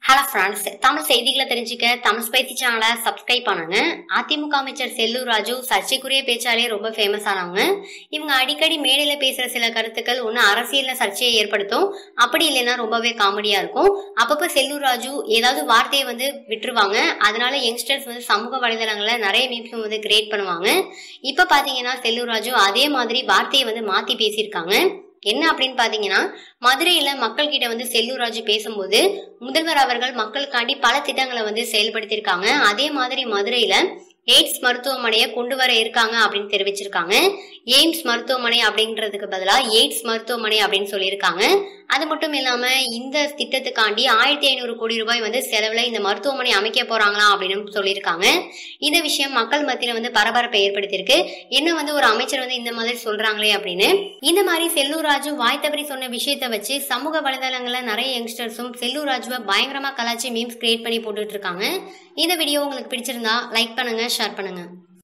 hello friends Tamil செய்திகளை தெரிஞ்சுக்க Tamil spicy சேனலை சப்ஸ்கிரைப் பண்ணுங்க அதிமுக அமைச்சர் செல்லூர் ராஜு சர்ச்சைக்குரிய பேச்சாலே ரொம்ப ஃபேமஸ் ஆனவங்க இவங்க அடிக்கடி மேடையில பேசுற சில கருத்துக்கள் ஒன்று அரசியல்ல சர்ச்சையை ஏற்படுத்தும் அப்படி இல்லைன்னா ரொம்பவே காமெடியா இருக்கும் அப்பப்போ செல்லூர் ராஜு ஏதாவது வார்த்தையை வந்து விட்டுருவாங்க அதனால யங்ஸ்டர்ஸ் வந்து சமூக வலைதளங்களில் நிறைய மீம்ஸ் வந்து கிரியேட் பண்ணுவாங்க இப்போ பார்த்தீங்கன்னா செல்லூர் ராஜு அதே மாதிரி வார்த்தையை வந்து மாற்றி பேசியிருக்காங்க என்ன அப்படின்னு பார்த்தீங்கன்னா மதுரையில மக்கள் கிட்ட வந்து செல்லூர் ராஜு பேசும்போது முதல்வர் அவர்கள் மக்களுக்காண்டி பல திட்டங்களை வந்து செயல்படுத்தியிருக்காங்க அதே மாதிரி மதுரையில எய்ட்ஸ் மருத்துவமனையை கொண்டு வர இருக்காங்க அப்படின்னு தெரிவிச்சிருக்காங்க எய்ம்ஸ் மருத்துவமனை அப்படின்றதுக்கு பதிலாக எய்ட்ஸ் மருத்துவமனை அப்படின்னு சொல்லியிருக்காங்க அது மட்டும் இல்லாம இந்த திட்டத்துக்காண்டி ஆயிரத்தி ஐநூறு கோடி ரூபாய் வந்து செலவுல இந்த மருத்துவமனை அமைக்க போறாங்களாம் அப்படின்னு சொல்லியிருக்காங்க இந்த விஷயம் மக்கள் மத்தியில வந்து பரபரப்பை ஏற்படுத்தியிருக்கு என்ன வந்து ஒரு அமைச்சர் வந்து இந்த மாதிரி சொல்றாங்களே அப்படின்னு இந்த மாதிரி செல்லூர் ராஜு வாய் தவறி சொன்ன விஷயத்தை வச்சு சமூக வலைதளங்கள்ல நிறைய யங்ஸ்டர்ஸும் செல்லூர் ராஜுவை பயங்கரமா கலாச்சி மீம்ஸ் கிரியேட் பண்ணி போட்டுட்டு இருக்காங்க இந்த வீடியோ உங்களுக்கு பிடிச்சிருந்தா லைக் பண்ணுங்க ஷேர் பண்ணுங்க